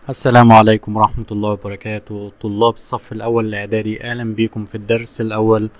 السلام عليكم ورحمة الله وبركاته طلاب الصف الأول الإعدادي أهلا بكم في الدرس الأول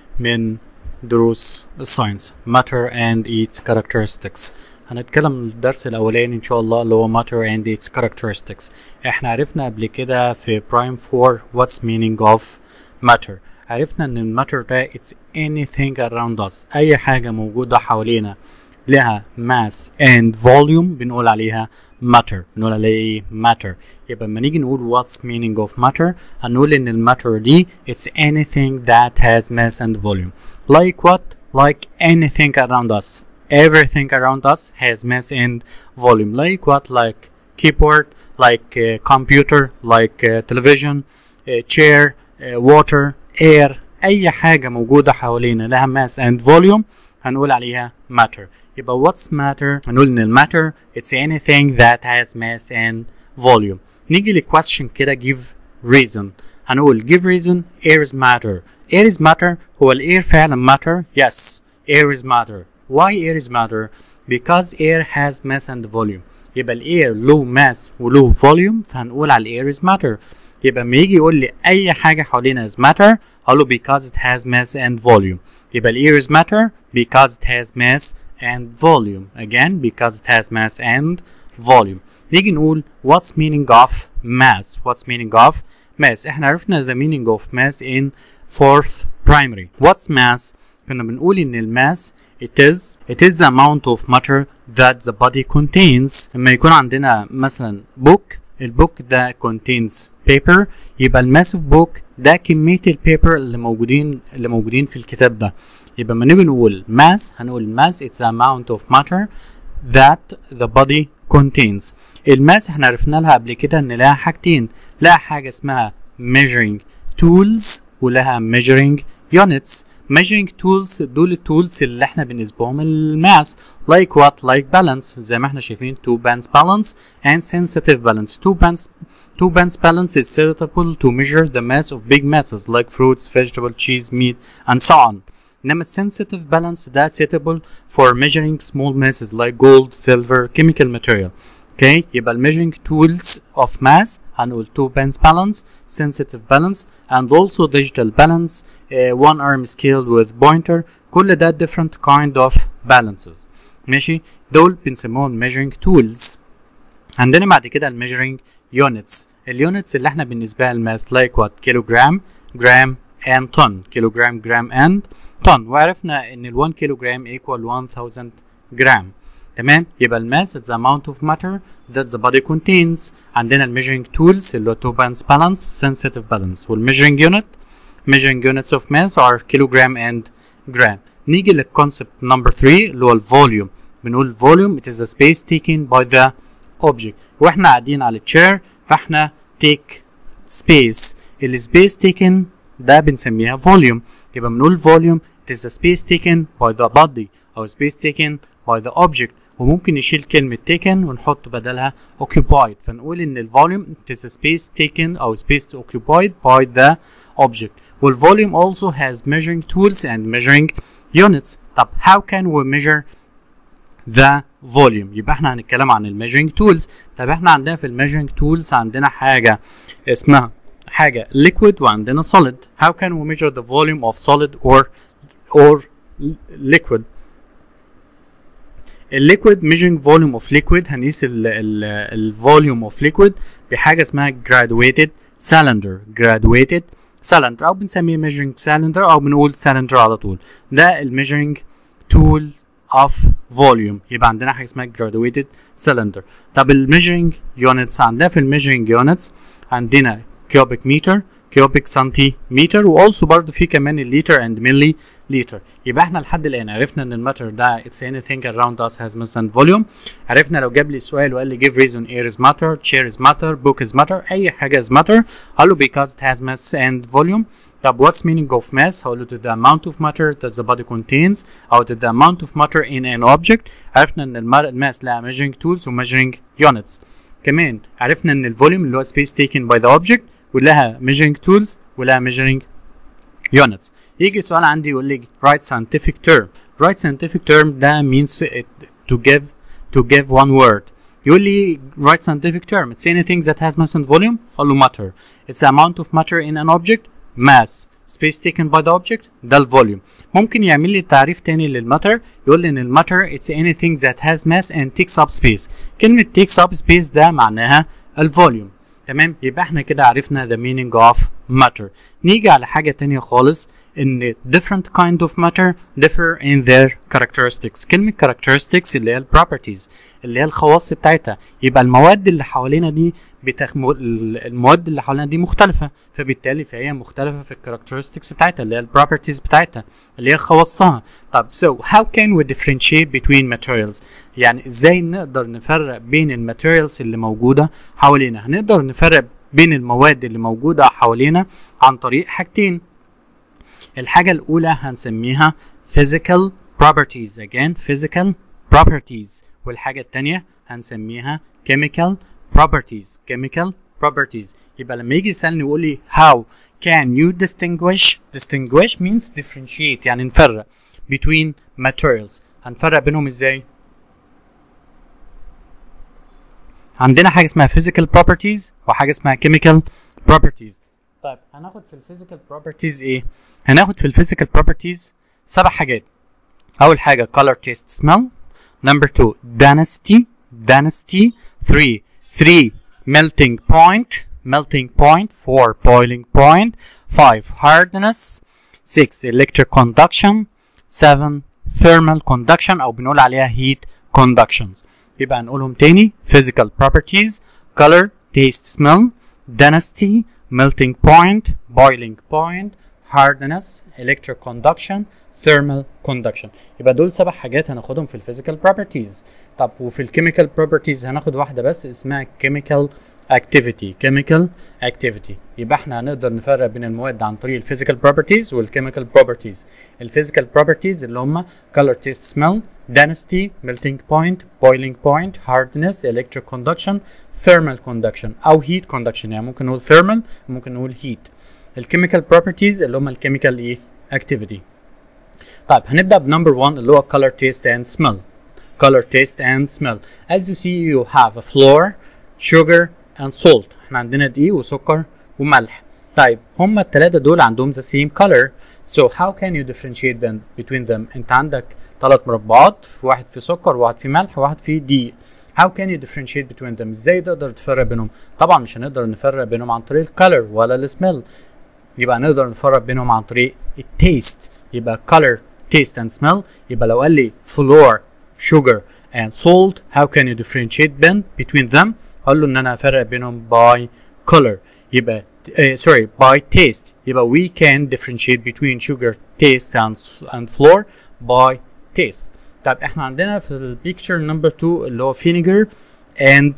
من دروس الساينس Matter and its characteristics هنتكلم الدرس الأولاني إن شاء الله اللي هو Matter and its characteristics احنا عرفنا قبل كده في Prime 4 What's meaning of matter عرفنا إن الماتر ده it's anything around us أي حاجة موجودة حوالينا لها mass and volume بنقول عليها matter بنقول عليها ايه matter يبقى لما نيجي نقول what's meaning of matter هنقول ان الماتر دي it's anything that has mass and volume like what like anything around us everything around us has mass and volume like what like keyboard like uh, computer like uh, television uh, chair uh, water air اي حاجه موجوده حوالينا لها mass and volume هنقول عليها matter يبقى what's matter هنقول ان الماتر it's anything that has mass and volume نيجي لكويستشن كده give reason هنقول give reason air is matter air is matter هو الاير فعلا matter yes air is matter why air is matter because air has mass and volume يبقى الاير له mass وله volume فهنقول على الاير is matter يبقى لما يجي يقول لي اي حاجه حوالينا is matter هقول له because it has mass and volume يبقى الاير is matter because it has mass and volume again because it has mass and volume نيجي نقول what's meaning of mass what's meaning of mass احنا عرفنا the meaning of mass in fourth primary what's mass كنا بنقول ان الماس it is it is the amount of matter that the body contains لما يكون عندنا مثلا book البوك ده contains paper يبقى الماس اوف book ده كمية البيبر اللي موجودين اللي موجودين في الكتاب ده يبقى لما نيجي نقول mass هنقول mass it's the amount of matter that the body contains الماس احنا عرفنا لها قبل كده ان لها حاجتين لها حاجة اسمها measuring tools ولها measuring units measuring tools دول التولز اللي احنا بنسبهم الماس like what like balance زي ما احنا شايفين two bands balance and sensitive balance two bands two bands balance is suitable to measure the mass of big masses like fruits vegetable cheese meat and so on انما sensitive balance ده suitable for measuring small masses like gold silver chemical material okay يبقى measuring tools of mass هنقول two bands balance sensitive balance and also digital balance uh, one arm scale with pointer كل ده different kind of balances ماشي دول بنسموهم measuring tools عندنا بعد كده ال measuring units اليونتس اللي احنا بالنسبه لها الماس like what kilogram gram and ton kilogram gram and ton وعرفنا ان ال 1 kilogram equal 1000 gram تمام يبقى الماس is the amount of matter that the body contains عندنا ال measuring tools اللي هو two bands balance sensitive balance وال measuring unit measuring units of mass are kilogram and gram نيجي للكونسبت number 3 اللي هو الفوليوم بنقول volume it is the space taken by the object واحنا قاعدين على chair فاحنا take space ال space taken ده بنسميها volume يبقى بنقول volume it is the space taken by the body أو space taken by the object وممكن نشيل كلمة taken ونحط بدلها occupied فنقول إن الفوليوم it is a space taken أو space occupied by the object والvolume also has measuring tools and measuring units طب how can we measure the volume يبقى احنا هنتكلم عن ال measuring tools طب احنا عندنا في ال measuring tools عندنا حاجة اسمها حاجة liquid وعندنا solid how can we measure the volume of solid or or liquid الليكويد measuring volume of liquid هنقيس ال ال ال volume of liquid بحاجة اسمها graduated cylinder graduated cylinder أو بنسميه measuring cylinder أو بنقول cylinder على طول ده ال measuring tool of volume يبقى عندنا حاجة اسمها graduated cylinder طب ال measuring units عندنا في ال measuring units عندنا cubic meter كيوبيك سنتيمتر والسو برضه في كمان الليتر اند ملي لتر يبقى احنا لحد الان عرفنا ان الماتر ده it's anything around us has mass and volume عرفنا لو جاب لي سؤال وقال لي give reason air is matter chair is matter book is matter اي حاجه is matter هقول له because it has mass and volume طب what's meaning of mass هقول له to the amount of matter that the body contains او to the amount of matter in an object عرفنا ان الماس لها measuring tools و measuring units كمان عرفنا ان الفوليوم اللي هو space taken by the object ولها measuring tools ولها measuring units يجي سؤال عندي يقول لي write scientific term write scientific term ده means it to give to give one word يقول لي write scientific term it's anything that has mass and volume اقول له matter it's the amount of matter in an object mass space taken by the object ده الفوليوم ممكن يعمل لي تعريف تاني للماتر يقول لي ان الماتر it's anything that has mass and takes up space كلمة takes up space ده معناها الفوليوم تمام يبقى احنا كده عرفنا the meaning of matter نيجي على حاجة تانية خالص ان different kind of matter differ in their characteristics كلمة characteristics اللي هي ال properties اللي هي الخواص بتاعتها يبقى المواد اللي حوالينا دي بتخ... المواد اللي حوالينا دي مختلفة فبالتالي فهي مختلفة في الكاركترستكس بتاعتها اللي هي البروبرتيز بتاعتها اللي هي خواصها طب so how can we differentiate between materials يعني ازاي نقدر نفرق بين الماتيريالز اللي موجودة حوالينا هنقدر نفرق بين المواد اللي موجودة حوالينا عن طريق حاجتين الحاجة الأولى هنسميها physical properties again physical properties والحاجة التانية هنسميها chemical properties chemical properties يبقى لما يجي يسألني يقول لي how can you distinguish distinguish means differentiate يعني نفرق between materials هنفرق بينهم ازاي عندنا حاجة اسمها physical properties وحاجة اسمها chemical properties طيب هناخد في الفيزيكال بروبرتيز ايه هناخد في الفيزيكال بروبرتيز سبع حاجات اول حاجه color taste smell number 2 density density 3 3 melting point melting point 4 boiling point 5 hardness 6 electric conduction 7 thermal conduction او بنقول عليها heat conductions يبقى هنقولهم تاني physical properties color taste smell density melting point boiling point hardness electric conduction thermal conduction يبقى دول سبع حاجات هناخدهم في الفيزيكال properties طب وفي الكيميكال properties هناخد واحده بس اسمها chemical activity chemical activity يبقى احنا هنقدر نفرق بين المواد عن طريق الفيزيكال properties والchemical properties الفيزيكال properties اللي هم color taste smell density melting point boiling point hardness electric conduction thermal conduction او heat conduction يعني ممكن نقول thermal ممكن نقول heat الكيميكال properties اللي هم الكيميكال ايه activity طيب هنبدا بنمبر 1 اللي هو color taste and smell color taste and smell as you see you have a flour sugar and salt احنا عندنا دقيق وسكر وملح طيب هما الثلاثه دول عندهم the same color so how can you differentiate them between them انت عندك ثلاث مربعات واحد في سكر وواحد في ملح وواحد في دقيق how can you differentiate between them ازاي تقدر تفرق بينهم طبعا مش هنقدر نفرق بينهم عن طريق الكالر ولا السميل يبقى نقدر نفرق بينهم عن طريق التيست يبقى color taste and smell يبقى لو قال لي flour sugar and salt how can you differentiate them between them اقول له ان انا افرق بينهم by color يبقى uh, sorry by taste يبقى we can differentiate between sugar taste and and flour by taste طب احنا عندنا في البيكتشر نمبر 2 اللي هو vinegar and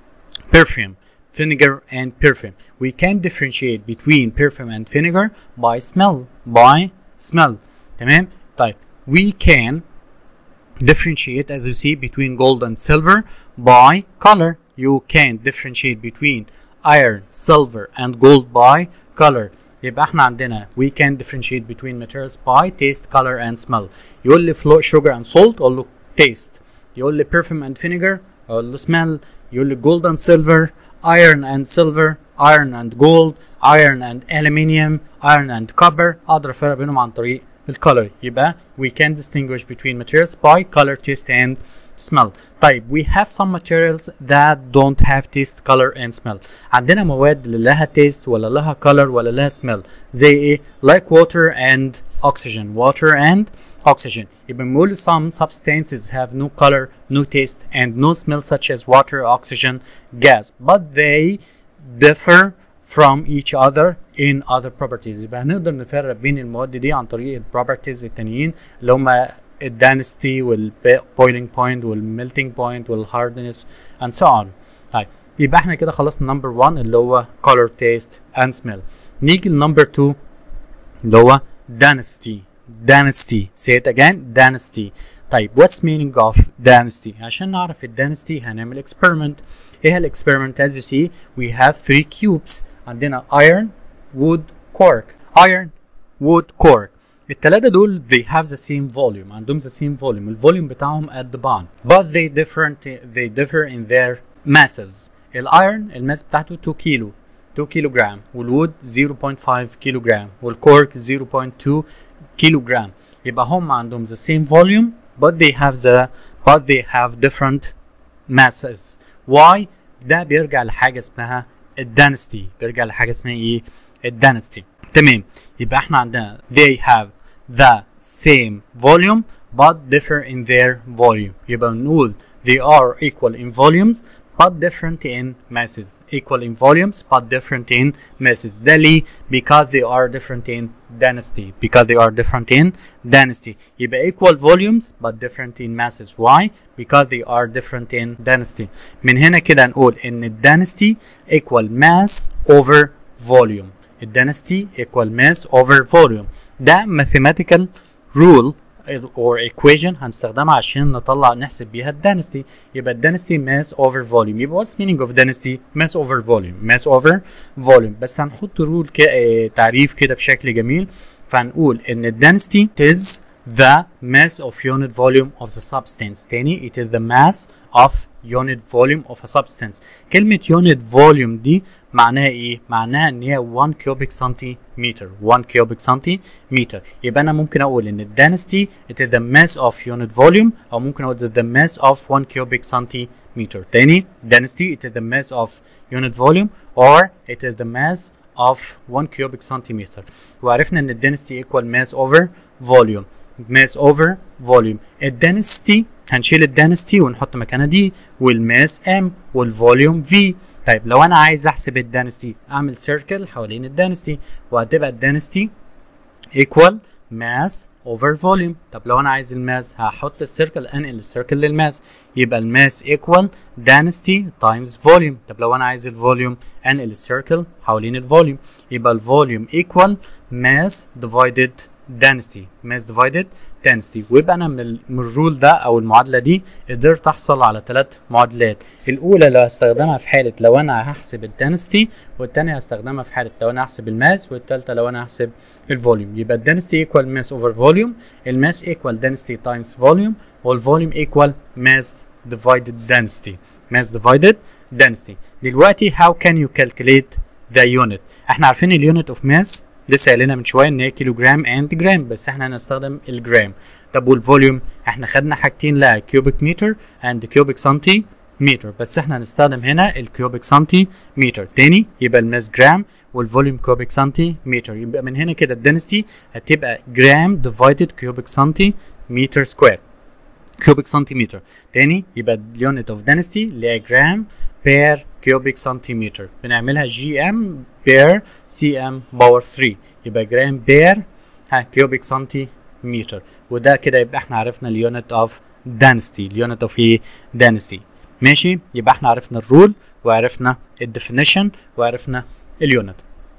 perfume vinegar and perfume we can differentiate between perfume and vinegar by smell by smell تمام طيب we can differentiate as you see between gold and silver by color you can differentiate between iron silver and gold by color يبقى احنا عندنا we can differentiate between materials by taste color and smell يقول لي flour sugar and salt اقول له taste يقول لي perfume and vinegar اقول له smell يقول لي gold and silver iron and silver iron and gold iron and aluminium iron and copper اقدر افرق بينهم عن طريق الcolor يبقى we can distinguish between materials by color taste and smell طيب we have some materials that don't have taste color and smell عندنا مواد اللي لها taste ولا لها color ولا لها smell زي ايه like water and oxygen water and oxygen يبقى بنقول some substances have no color no taste and no smell such as water oxygen gas but they differ from each other in other properties يبقى هنقدر نفرق بين المواد دي عن طريق البروبرتيز التانيين اللي هم الدانستي والبويلينج بوينت والميلتنج بوينت والهاردنس and so on طيب يبقى احنا كده خلصنا نمبر 1 اللي هو color taste and smell نيجي لنمبر 2 اللي هو dynasty dynasty say it again dynasty طيب what's meaning of dynasty عشان نعرف الدانستي هنعمل experiment ايه الاكسبيرمنت as you see we have three cubes عندنا iron wood cork iron wood cork التلاتة دول they have the same volume عندهم the same volume الفوليوم بتاعهم at the bond but they different they differ in their masses الايرون الماس بتاعته 2 كيلو 2 كيلو جرام والوود 0.5 كيلو جرام والكورك 0.2 كيلو جرام يبقى هم عندهم the same volume but they have the but they have different masses why ده بيرجع لحاجة اسمها الدانستي بيرجع لحاجة اسمها ايه الدانستي تمام يبقى احنا عندنا they have the same volume but differ in their volume يبقى بنقول they are equal in volumes but different in masses equal in volumes but different in masses ده ليه because they are different in density because they are different in density يبقى equal volumes but different in masses why because they are different in density من هنا كده نقول ان density equal mass over volume density equal mass over volume ده mathematical rule or equation هنستخدمها عشان نطلع نحسب بيها الدانستي يبقى الدانستي mass over volume يبقى what's meaning of density mass over volume mass over volume بس هنحط رول ك... اه تعريف كده بشكل جميل فهنقول ان الدانستي is the mass of unit volume of the substance تاني it is the mass of unit volume of a substance كلمة unit volume دي معناها ايه؟ معناها ان هي 1 cubic centimeter 1 cubic centimeter يبقى انا ممكن اقول ان الدانستي it is the mass of unit volume او ممكن اقول the mass of 1 cubic centimeter تاني density it is the mass of unit volume or it is the mass of 1 cubic centimeter وعرفنا ان الدنسيتي equal mass over volume mass over volume الدنسيتي هنشيل الدنسيتي ونحط مكانها دي والماس ام والفوليوم في طيب لو انا عايز احسب الدنسيتي اعمل سيركل حوالين الدنسيتي وهتبقى الدنسيتي equal mass over volume طب لو انا عايز الماس هحط السيركل انقل السيركل للماس يبقى الماس equal density times volume طب لو انا عايز الفوليوم انقل السيركل حوالين الفوليوم يبقى الفوليوم equal mass divided density mass divided density ويبقى انا من, من الرول ده او المعادله دي قدرت احصل على ثلاث معادلات الاولى اللي هستخدمها في حاله لو انا هحسب الدنسيتي والثانيه هستخدمها في حاله لو انا هحسب الماس والثالثه لو انا هحسب الفوليوم يبقى الدنسيتي ايكوال ماس اوفر فوليوم الماس ايكوال دنسيتي تايمز فوليوم والفوليوم ايكوال ماس divided density mass divided density دلوقتي how can you calculate the unit احنا عارفين اليونت اوف ماس لسه قايلينها من شويه ان هي كيلو جرام اند جرام بس احنا هنستخدم الجرام طب والفوليوم احنا خدنا حاجتين لها كيوبيك متر اند كيوبيك سنتي متر بس احنا هنستخدم هنا الكيوبيك سنتي متر تاني يبقى الماس جرام والفوليوم كيوبيك سنتي متر يبقى من هنا كده الدنسيتي هتبقى جرام ديفايدد كيوبيك سنتي متر سكوير كيوبيك سنتيمتر تاني يبقى اليونت اوف دنسيتي اللي هي جرام بير كيوبيك سنتيمتر بنعملها جي ام بير سي ام باور 3 يبقى جرام بير ها كيوبيك سنتيمتر وده كده يبقى احنا عرفنا اليونت اوف density اليونت اوف ايه density ماشي يبقى احنا عرفنا الرول وعرفنا الديفينيشن وعرفنا اليونت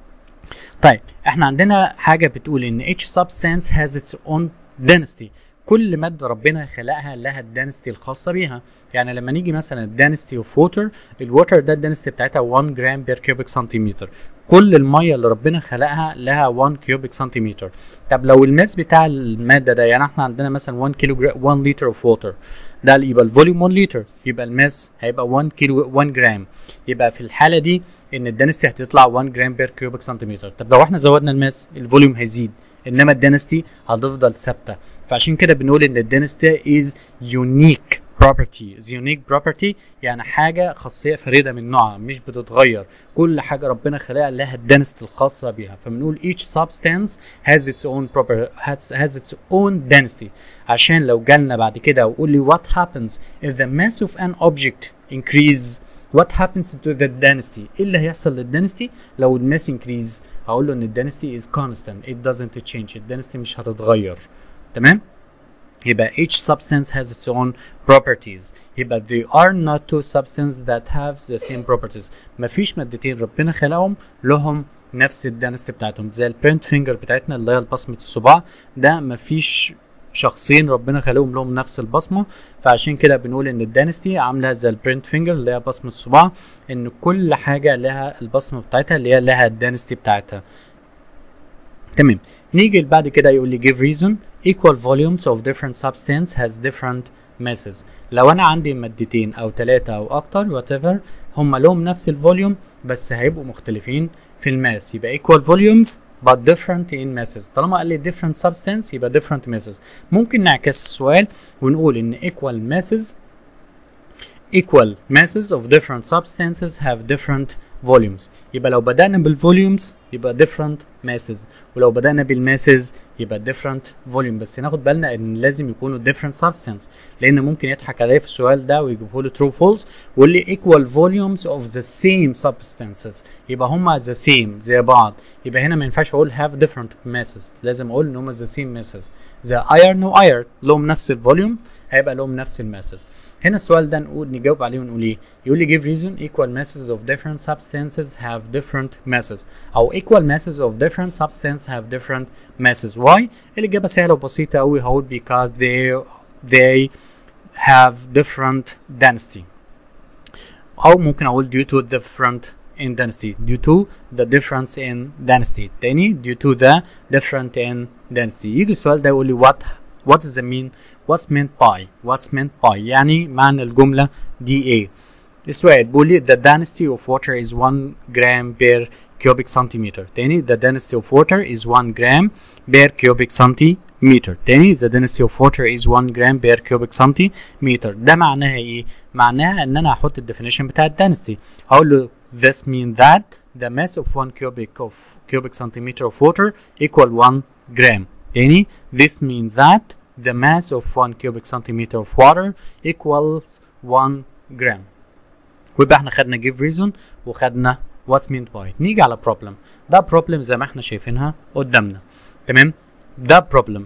طيب احنا عندنا حاجه بتقول ان each substance has its own density كل ماده ربنا خلقها لها الدنستي الخاصه بيها يعني لما نيجي مثلا الدنستي اوف ووتر الووتر ده الدنستي بتاعتها 1 جرام بير كيوبيك سنتيمتر كل الميه اللي ربنا خلقها لها 1 كيوبيك سنتيمتر طب لو الماس بتاع الماده ده يعني احنا عندنا مثلا 1 كيلو 1 لتر اوف ووتر ده يبقى الفوليوم 1 لتر يبقى الماس هيبقى 1 كيلو 1 جرام يبقى في الحاله دي ان الدنستي هتطلع 1 جرام بير كيوبيك سنتيمتر طب لو احنا زودنا الماس الفوليوم هيزيد انما الدنستي هتفضل ثابته فعشان كده بنقول ان الدنستي از يونيك property is unique property يعني حاجة خاصية فريدة من نوعها مش بتتغير كل حاجة ربنا خلقها لها الدنست الخاصة بيها فبنقول each substance has its own proper has, has its own density عشان لو جالنا بعد كده وقول لي what happens if the mass of an object increase what happens to the density ايه اللي هيحصل للدنستي لو الماس increase هقول له ان الدنستي is constant it doesn't change الدنستي مش هتتغير تمام يبقى each substance has its own properties يبقى they are not two substances that have the same properties مفيش مادتين ربنا خلقهم لهم نفس الدنست بتاعتهم زي البرنت فينجر بتاعتنا اللي هي بصمة الصباع ده مفيش شخصين ربنا خلقهم لهم نفس البصمة فعشان كده بنقول ان الدانستي عاملة زي البرنت فينجر اللي هي بصمة الصباع ان كل حاجة لها البصمة بتاعتها اللي هي لها الدانستي بتاعتها تمام نيجي بعد كده يقول لي give reason equal volumes of different substance has different masses لو انا عندي مادتين او ثلاثة او اكتر whatever هم لهم نفس الفوليوم بس هيبقوا مختلفين في الماس يبقى equal volumes but different in masses طالما قال لي different substance يبقى different masses ممكن نعكس السؤال ونقول ان equal masses equal masses of different substances have different volumes يبقى لو بدأنا بالفوليومز يبقى different masses ولو بدأنا بالماسز يبقى different volume بس ناخد بالنا ان لازم يكونوا different substance لان ممكن يضحك عليا في السؤال ده ويجيبه له true false ويقول لي equal volumes of the same substances يبقى هما the same زي بعض يبقى هنا ما ينفعش اقول have different masses لازم اقول ان هما the same masses the iron و iron لهم نفس الفوليوم هيبقى لهم نفس الماسز هنا السؤال ده نقول نجاوب عليه ونقول ايه يقول لي give reason equal masses of different substances have different masses او equal masses of different substances have different masses why الاجابه سهله وبسيطه قوي هقول because they they have different density او ممكن اقول due to different in density due to the difference in density تاني due to the different in density يجي السؤال ده يقول لي what what is the mean what's meant by what's meant by يعني معنى الجملة دي ايه السؤال بيقول لي the density of water is 1 gram per cubic centimeter تاني the density of water is 1 gram per cubic centimeter تاني the density of water is 1 gram per cubic centimeter ده معناها ايه معناها ان انا هحط الديفينيشن بتاع الدنسيتي هقول له this mean that the mass of 1 cubic of cubic centimeter of water equal 1 gram تاني this means that the mass of 1 cubic centimeter of water equals 1 gram ويبقى احنا خدنا give reason وخدنا what's meant by نيجي على problem ده problem زي ما احنا شايفينها قدامنا تمام ده problem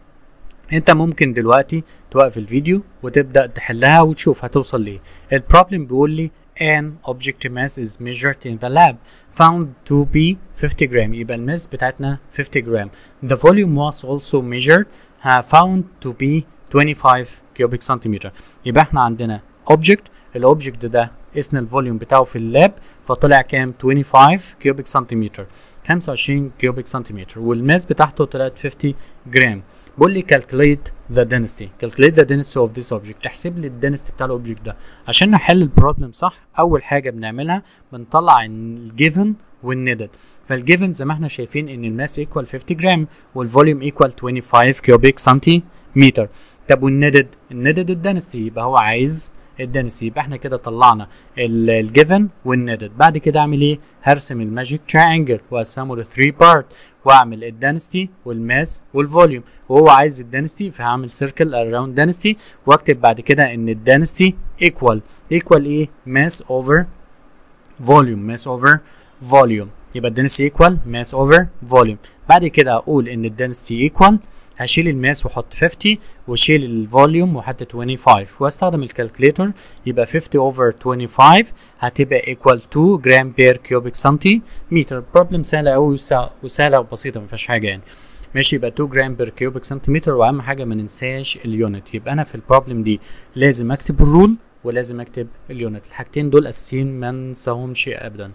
انت ممكن دلوقتي توقف الفيديو وتبدا تحلها وتشوف هتوصل ليه البروبلم بيقول لي an object mass is measured in the lab found to be 50 gram يبقى الماس بتاعتنا 50 جرام the volume was also measured uh, found to be 25 cubic centimeter يبقى احنا عندنا object الاوبجكت ده قسنا الفوليوم بتاعه في اللاب فطلع كام 25 كيوبيك سنتيمتر 25 كيوبيك سنتيمتر والماس بتاعته طلعت 50 جرام بقول لي calculate the density calculate the density of this object تحسب لي الدنسيتي بتاع الاوبجكت ده عشان نحل البروبلم صح اول حاجه بنعملها بنطلع الجيفن والندد فالجيفن زي ما احنا شايفين ان الماس ايكوال 50 جرام والفوليوم ايكوال 25 كيوبيك سنتيمتر طب والندد الندد الدنسيتي يبقى هو عايز الدنسيتي يبقى احنا كده طلعنا الجيفن والندد بعد كده اعمل ايه هرسم الماجيك تراينجل واقسمه ل 3 بارت واعمل الدنسيتي والماس والفوليوم وهو عايز الدنسيتي فهعمل سيركل اراوند دنسيتي واكتب بعد كده ان الدنسيتي ايكوال ايكوال ايه ماس اوفر فوليوم ماس اوفر فوليوم يبقى الدنسيتي ايكوال ماس اوفر فوليوم بعد كده اقول ان الدنسيتي ايكوال هشيل الماس واحط 50 واشيل الفوليوم واحط 25 واستخدم الكالكوليتر يبقى 50 اوفر 25 هتبقى ايكوال 2 جرام بير كيوبيك سنتيمتر بروبلم سهله قوي وسهله وبسيطه ما فيهاش حاجه يعني ماشي يبقى 2 جرام بير كيوبيك سنتيمتر واهم حاجه ما ننساش اليونت يبقى انا في البروبلم دي لازم اكتب الرول ولازم اكتب اليونت الحاجتين دول اساسيين ما ننساهمش ابدا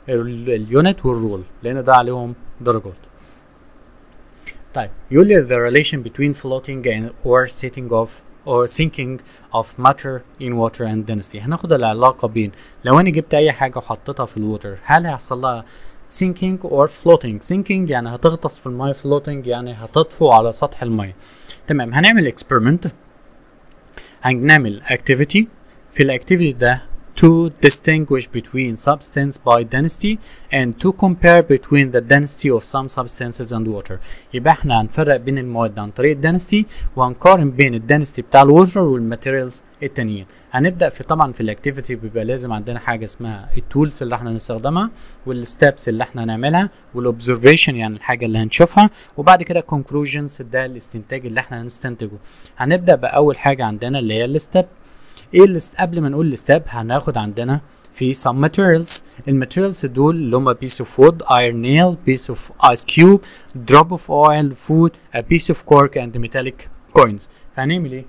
اليونت والرول لان ده عليهم درجات طيب يقول لي the relation between floating and or sitting of or sinking of matter in water and density هناخد العلاقة بين لو أنا جبت أي حاجة وحطيتها في الووتر هل هيحصل لها sinking or floating sinking يعني هتغطس في المية floating يعني هتطفو على سطح المية تمام هنعمل experiment هنعمل activity في الاكتيفيتي ده to distinguish between substance by density and to compare between the density of some substances and water يبقى احنا هنفرق بين المواد عن طريق الدنسيتي وهنقارن بين الدنسيتي بتاع الووتر والماتيريالز التانيين هنبدا في طبعا في الاكتيفيتي بيبقى لازم عندنا حاجه اسمها التولز اللي احنا نستخدمها والستبس اللي احنا هنعملها والاوبزرفيشن يعني الحاجه اللي هنشوفها وبعد كده conclusions ده الاستنتاج اللي احنا هنستنتجه هنبدا باول حاجه عندنا اللي هي الستب ايه اللي قبل ما نقول الستاب هناخد عندنا في some materials الماتيريالز دول اللي هم piece of wood iron nail piece of ice cube drop of oil food a piece of cork and metallic coins فهنعمل ايه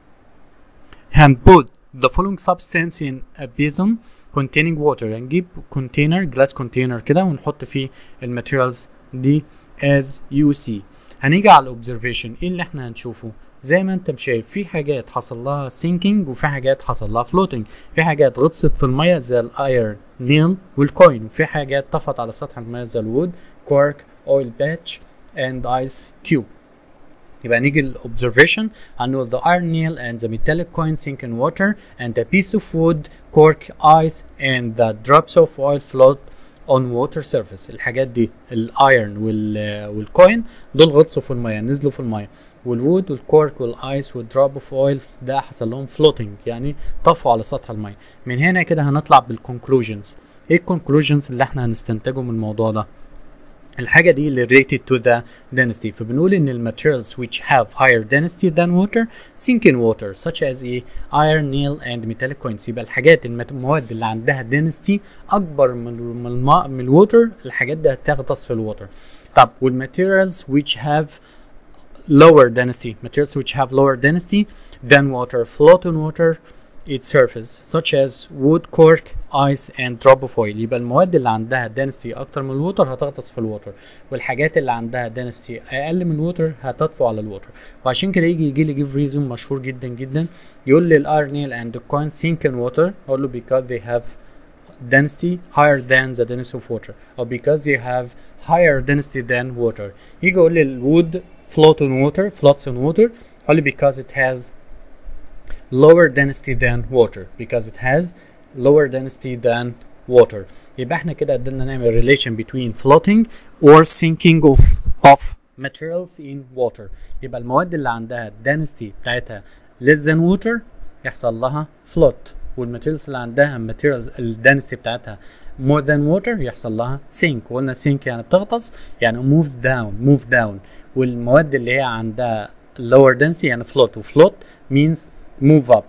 هنput the following substance in a basin containing water هنجيب container glass container كده ونحط فيه الماتيريالز دي as you see هنيجي على الاوبزرفيشن ايه اللي احنا هنشوفه زي ما انت شايف في حاجات حصل لها sinking وفي حاجات حصل لها floating في حاجات غطست في الميه زي الايرن نيل والكوين وفي حاجات طفت على سطح الميه زي الوود كورك اويل باتش and ice cube يبقى نيجي للobservation هنقول the iron nail and the metallic coin sink in water and a piece of wood cork ice and the drops of oil float on water surface الحاجات دي الايرن وال والكوين دول غطسوا في الميه نزلوا في الميه والوود والكورك والايس والدروب اوف اويل ده حصل لهم فلوتنج يعني طفوا على سطح الميه من هنا كده هنطلع بالكونكلوجنز ايه الكونكلوجنز اللي احنا هنستنتجه من الموضوع ده الحاجة دي related to the density فبنقول إن ال materials which have higher density than water sink in water such as a iron, nail and metallic coins يبقى الحاجات المت- المواد اللي عندها density أكبر من من الماء من الووتر الحاجات دي هتغطس في الووتر طب وال materials which have lower density materials which have lower density than water float on water its surface such as wood cork ice and drop of oil يبقى المواد اللي عندها density اكتر من الووتر هتغطس في الووتر والحاجات اللي عندها density اقل من الووتر هتطفو على الووتر وعشان كده يجي يجي لي give reason مشهور جدا جدا يقول لي الايرون nail and the coin sink in water اقول له because they have density higher than the density of water or because they have higher density than water يجي يقول لي الwood float on water floats on water only because it has lower density than water because it has lower density than water يبقى احنا كده قدرنا نعمل relation between floating or sinking of of materials in water يبقى المواد اللي عندها density بتاعتها less than water يحصل لها float والماتيريالز اللي عندها materials الدنسيتي بتاعتها more than water يحصل لها sink وقلنا sink يعني بتغطس يعني moves down move down والمواد اللي هي عندها lower density يعني float وفلوت means move up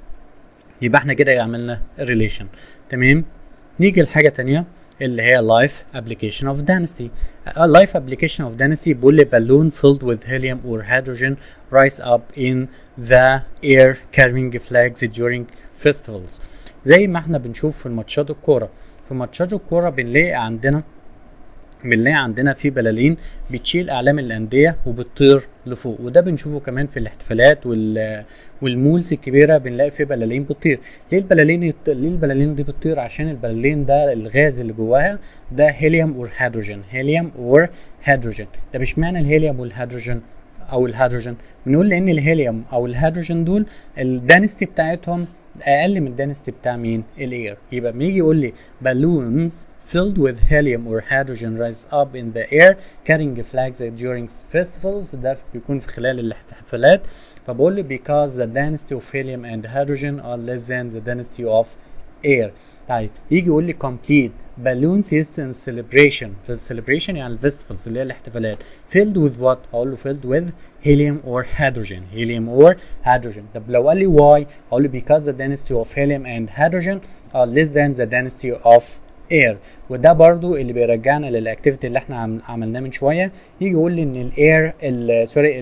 يبقى احنا كده عملنا relation تمام نيجي لحاجه تانية اللي هي life application of density a life application of density بيقول لي balloon filled with helium or hydrogen rise up in the air carrying flags during festivals زي ما احنا بنشوف في ماتشات الكوره في ماتشات الكوره بنلاقي عندنا بنلاقي عندنا في بلالين بتشيل اعلام الانديه وبتطير لفوق وده بنشوفه كمان في الاحتفالات وال والمولز الكبيره بنلاقي في بلالين بتطير ليه البلالين يط... ليه البلالين دي بتطير عشان البلالين ده الغاز اللي جواها ده هيليوم اور هيدروجين هيليوم اور هيدروجين ده مش معنى الهيليوم والهيدروجين او الهيدروجين بنقول لان الهيليوم او الهيدروجين دول الدنستي بتاعتهم اقل من الدنستي بتاع مين الاير يبقى لما يجي يقول لي balloons filled with helium or hydrogen rise up in the air carrying flags during festivals ده بيكون في خلال الاحتفالات فبقول لي because the density of helium and hydrogen are less than the density of air طيب يجي يقول لي complete balloons used in celebration في السليبريشن يعني الفيستيفالز اللي هي الاحتفالات filled with what اقول له filled with helium or hydrogen helium or hydrogen طب لو قال لي why اقول له because the density of helium and hydrogen are less than the density of air وده برضو اللي بيرجعنا للاكتيفيتي اللي احنا عم عملناه من شويه يجي يقول لي ان الاير سوري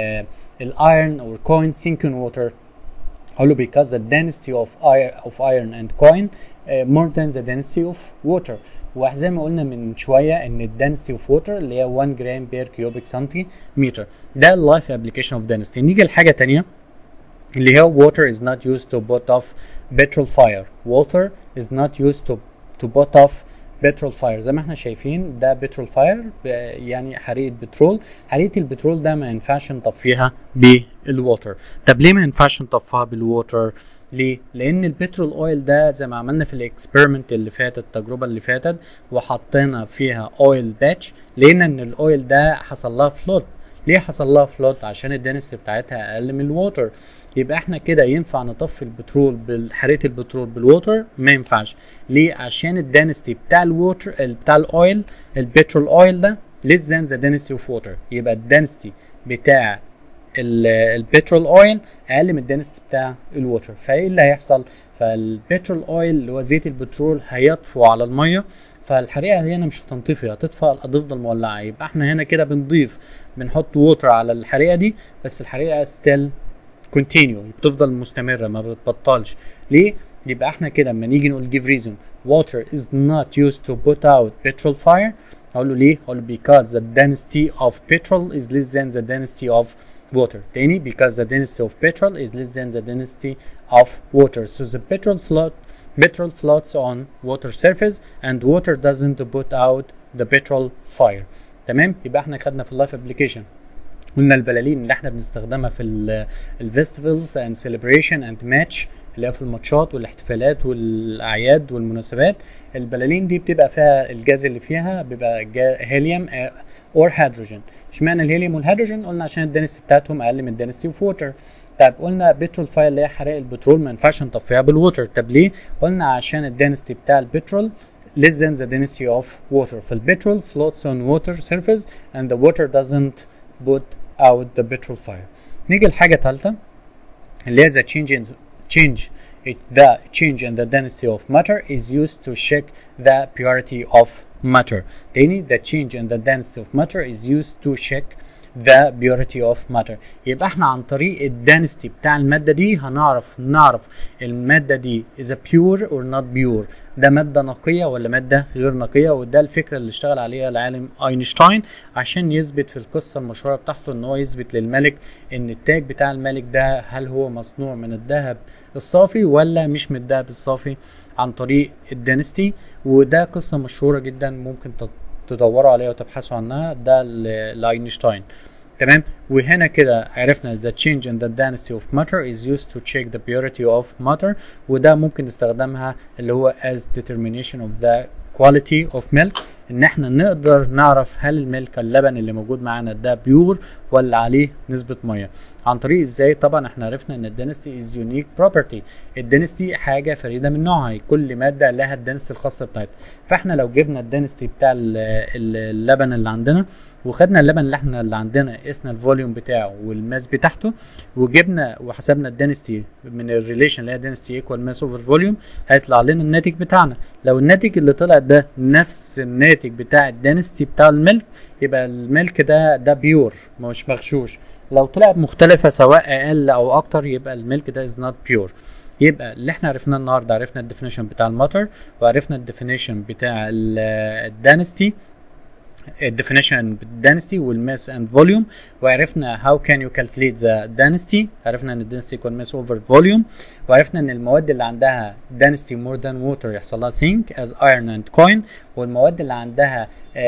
الايرن او الكوين sink in water هقول له because the density of iron of iron and coin uh, more than the density of water وزي ما قلنا من شويه ان الدنسيتي اوف ووتر اللي هي 1 جرام بير كيوبيك سنتيمتر ده اللايف ابلكيشن اوف density نيجي لحاجه تانية اللي هي water is not used to put off petrol fire water is not used to to put off بترول فاير زي ما احنا شايفين ده بترول فاير يعني حريقه بترول حريقه البترول ده ما ينفعش نطفيها بالووتر طب ليه ما ينفعش نطفيها بالووتر ليه؟ لأن البترول اويل ده زي ما عملنا في الاكسبيرمنت اللي فاتت التجربة اللي فاتت وحطينا فيها اويل باتش لقينا ان الاويل ده حصل لها فلوت ليه حصل لها فلوت عشان الدنسيتي بتاعتها اقل من الووتر يبقى احنا كده ينفع نطفي البترول بحريقه البترول بالووتر ما ينفعش ليه عشان الدنسيتي بتاع الووتر بتاع الاويل البترول اويل ده less than the density of water يبقى الدنسيتي بتاع البترول اويل اقل من الدنسيتي بتاع الووتر فايه اللي هيحصل فالبترول اويل اللي هو زيت البترول هيطفو على الميه فالحريقه هنا مش هتنطفي هتطفى هتفضل مولعه يبقى احنا هنا كده بنضيف بنحط ووتر على الحريقه دي بس الحريقه ستيل كونتينيو بتفضل مستمره ما بتبطلش ليه يبقى احنا كده لما نيجي نقول give reason water is not used to put out petrol fire هقول له ليه هقول له because the density of petrol is less than the density of water تاني because the density of petrol is less than the density of water so the petrol float petrol floats on water surface and water doesn't put out the petrol fire تمام يبقى احنا خدنا في اللايف ابلكيشن قلنا البلالين اللي احنا بنستخدمها في الفيستيفالز اند سيلبريشن اند ماتش اللي هي في الماتشات والاحتفالات والاعياد والمناسبات البلالين دي بتبقى فيها الجاز اللي فيها بيبقى هيليوم اور هيدروجين اشمعنى الهيليوم والهيدروجين قلنا عشان الدنسيتي بتاعتهم اقل من الدنسيتي اوف ووتر طيب قلنا بترول فاير اللي هي حرائق البترول ما ينفعش نطفيها بالووتر طب ليه قلنا عشان الدنسيتي بتاع البترول less than the density of water فالبترول floats on water surface and the water doesn't put out the petrol fire نيجي لحاجة تالتة اللي هي the change in change it, the change in the density of matter is used to check the purity of matter تاني the change in the density of matter is used to check the purity of matter يبقى احنا عن طريق الدنسيتي بتاع المادة دي هنعرف نعرف المادة دي is a pure or not pure ده مادة نقية ولا مادة غير نقية وده الفكرة اللي اشتغل عليها العالم اينشتاين عشان يثبت في القصة المشهورة بتاعته ان هو يثبت للملك ان التاج بتاع الملك ده هل هو مصنوع من الذهب الصافي ولا مش من الذهب الصافي عن طريق الدنسيتي وده قصة مشهورة جدا ممكن تدوروا عليها وتبحثوا عنها ده لاينشتاين تمام وهنا كده عرفنا the change in the density of matter is used to check the purity of matter وده ممكن نستخدمها اللي هو as determination of the quality of milk ان احنا نقدر نعرف هل الملك اللبن اللي موجود معانا ده بيور ولا عليه نسبة مية عن طريق ازاي طبعا احنا عرفنا ان الدنستي از يونيك بروبرتي الدنستي حاجة فريدة من نوعها كل مادة لها الدنستي الخاصة بتاعتها فاحنا لو جبنا الدنستي بتاع اللبن اللي عندنا وخدنا اللبن اللي احنا اللي عندنا قسنا الفوليوم بتاعه والماس بتاعته وجبنا وحسبنا الدنستي من الريليشن اللي هي دنستي ايكوال ماس اوفر فوليوم هيطلع لنا الناتج بتاعنا لو الناتج اللي طلع ده نفس الناتج بتاع الدنستي بتاع الملك يبقى الملك ده ده بيور مش مغشوش لو طلعت مختلفة سواء اقل او اكتر يبقى الملك ده از نوت بيور يبقى اللي احنا عرفناه النهارده عرفنا الديفينيشن بتاع الماتر وعرفنا الديفينيشن بتاع الدانستي الديفينيشن بالدانستي والماس اند فوليوم وعرفنا هاو كان يو كالكوليت ذا دانستي عرفنا ان الدانستي يكون ماس اوفر فوليوم وعرفنا ان المواد اللي عندها density more than water يحصل لها sink as iron and coin والمواد اللي عندها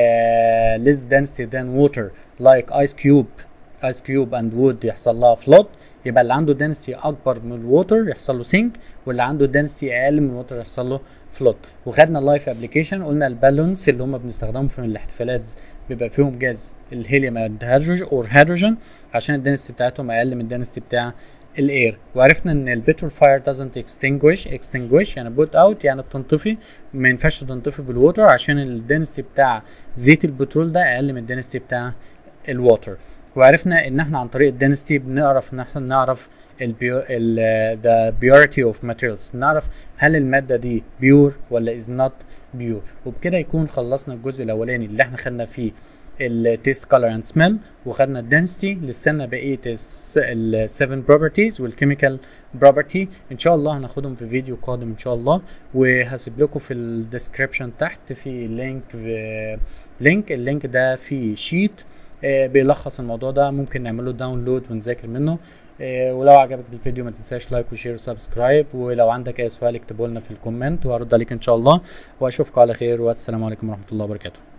uh, less density than water like ice cube ice cube and wood يحصل لها float يبقى اللي عنده density اكبر من الووتر يحصل له sink واللي عنده density اقل من الووتر يحصل له فلوت وخدنا اللايف ابلكيشن قلنا البالونز اللي هم بنستخدمهم في الاحتفالات بيبقى فيهم جاز الهيليوم اند هيدروجين اور هيدروجين عشان الدنسيتي بتاعتهم اقل من الدنسيتي بتاع الاير وعرفنا ان البترول فاير doesn't extinguish extinguish يعني put out يعني بتنطفي ما ينفعش تنطفي بالووتر عشان الدنسيتي بتاع زيت البترول ده اقل من الدنسيتي بتاع الووتر وعرفنا ان احنا عن طريق الدنسيتي بنعرف ان احنا نعرف البيو ال the purity of materials نعرف هل المادة دي بيور ولا is not بيور وبكده يكون خلصنا الجزء الاولاني اللي احنا خدنا فيه التيست كولر اند سميل وخدنا الدنسيتي لسه بقيه ال 7 بروبرتيز والكيميكال بروبرتي ان شاء الله هناخدهم في فيديو قادم ان شاء الله وهسيب لكم في الديسكربشن تحت في لينك في لينك اللينك ده فيه شيت بيلخص الموضوع ده ممكن نعمله داونلود ونذاكر منه ولو عجبك الفيديو ما تنساش لايك وشير وسبسكرايب ولو عندك اي سؤال اكتبه لنا في الكومنت وهرد عليك ان شاء الله واشوفكم على خير والسلام عليكم ورحمه الله وبركاته